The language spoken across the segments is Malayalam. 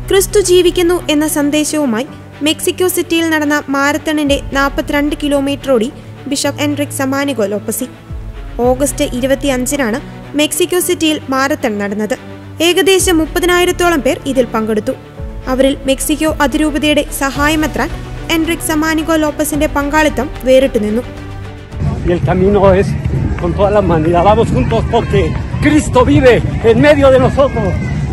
ക്രിസ്തു ജീവിക്കുന്നു എന്ന സന്ദേശവുമായി മെക്സിക്കോ സിറ്റിയിൽ നടന്ന മാരത്തണിന്റെ നാൽപ്പത്തിരണ്ട് കിലോമീറ്റർ ഓടി ബിഷപ്പ് എൻറിക് സമാനിഗോ ലോപ്പസി ഓഗസ്റ്റ് ഇരുപത്തിയഞ്ചിനാണ് മെക്സിക്കോ സിറ്റിയിൽ മാരത്തൺ നടന്നത് ഏകദേശം മുപ്പതിനായിരത്തോളം പേർ ഇതിൽ പങ്കെടുത്തു അവരിൽ മെക്സിക്കോ അതിരൂപതയുടെ സഹായമെത്രാൻ എൻറിക് സമാനിഗോ ലോപ്പസിന്റെ പങ്കാളിത്തം വേറിട്ടു നിന്നു y el camino es con toda la humanidad. Vamos juntos porque Cristo vive en medio de nosotros.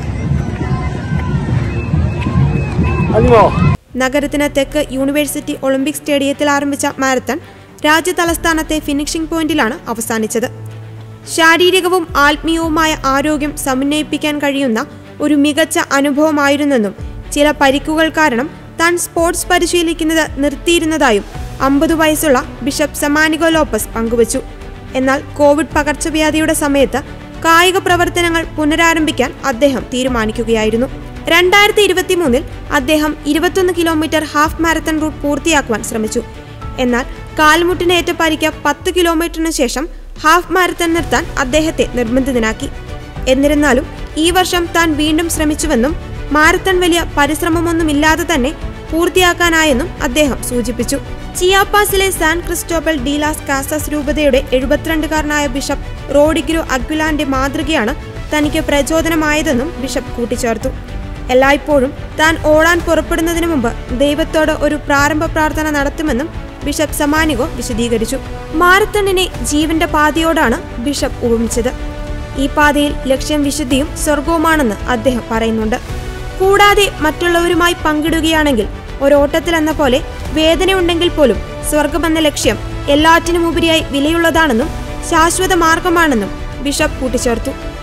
¡Ánimo! നഗരത്തിന് തെക്ക് യൂണിവേഴ്സിറ്റി ഒളിമ്പിക് സ്റ്റേഡിയത്തിൽ ആരംഭിച്ച മാരത്തൺ രാജ്യ തലസ്ഥാനത്തെ ഫിനിഷിംഗ് പോയിന്റിലാണ് അവസാനിച്ചത് ശാരീരികവും ആത്മീയവുമായ ആരോഗ്യം സമന്വയിപ്പിക്കാൻ കഴിയുന്ന ഒരു മികച്ച അനുഭവമായിരുന്നെന്നും ചില പരിക്കുകൾ കാരണം താൻ സ്പോർട്സ് പരിശീലിക്കുന്നത് നിർത്തിയിരുന്നതായും അമ്പത് വയസ്സുള്ള ബിഷപ്പ് സമാനിഗോ ലോപ്പസ് പങ്കുവച്ചു എന്നാൽ കോവിഡ് പകർച്ചവ്യാധിയുടെ സമയത്ത് കായിക പ്രവർത്തനങ്ങൾ പുനരാരംഭിക്കാൻ അദ്ദേഹം തീരുമാനിക്കുകയായിരുന്നു രണ്ടായിരത്തി ഇരുപത്തി മൂന്നിൽ അദ്ദേഹം ഇരുപത്തൊന്ന് കിലോമീറ്റർ ഹാഫ് മാരത്തൺ റൂട്ട് പൂർത്തിയാക്കുവാൻ ശ്രമിച്ചു എന്നാൽ കാൽമുട്ടിനേറ്റ പരിക്ക് പത്ത് കിലോമീറ്ററിന് ശേഷം ഹാഫ് മാരത്തൺ നിർത്താൻ അദ്ദേഹത്തെ നിർബന്ധിതനാക്കി എന്നിരുന്നാലും ഈ വർഷം താൻ വീണ്ടും ശ്രമിച്ചുവെന്നും മാരത്തൺ വലിയ പരിശ്രമമൊന്നുമില്ലാതെ തന്നെ പൂർത്തിയാക്കാനായെന്നും അദ്ദേഹം സൂചിപ്പിച്ചു ചിയാപ്പാസിലെ സാൻ ക്രിസ്റ്റോബൽ ഡീലാസ് കാസസ് രൂപതയുടെ എഴുപത്തിരണ്ടുകാരനായ ബിഷപ്പ് റോഡിഗ്രോ അഗ്വിലാന്റെ മാതൃകയാണ് തനിക്ക് പ്രചോദനമായതെന്നും ബിഷപ്പ് കൂട്ടിച്ചേർത്തു എല്ലായ്പ്പോഴും താൻ ഓടാൻ പുറപ്പെടുന്നതിന് മുമ്പ് ദൈവത്തോട് ഒരു പ്രാരംഭ പ്രാർത്ഥന നടത്തുമെന്നും ബിഷപ്പ് സമാനികോ വിശദീകരിച്ചു മാരത്തണിനെ ജീവന്റെ പാതയോടാണ് ബിഷപ്പ് ഉപമിച്ചത് ഈ പാതയിൽ ലക്ഷ്യം വിശുദ്ധിയും സ്വർഗവുമാണെന്ന് അദ്ദേഹം പറയുന്നുണ്ട് കൂടാതെ മറ്റുള്ളവരുമായി പങ്കിടുകയാണെങ്കിൽ ഒരോട്ടത്തിലെന്ന പോലെ വേദനയുണ്ടെങ്കിൽ പോലും സ്വർഗമെന്ന ലക്ഷ്യം എല്ലാറ്റിനുമുപരിയായി വിലയുള്ളതാണെന്നും ശാശ്വത മാർഗമാണെന്നും ബിഷപ്പ് കൂട്ടിച്ചേർത്തു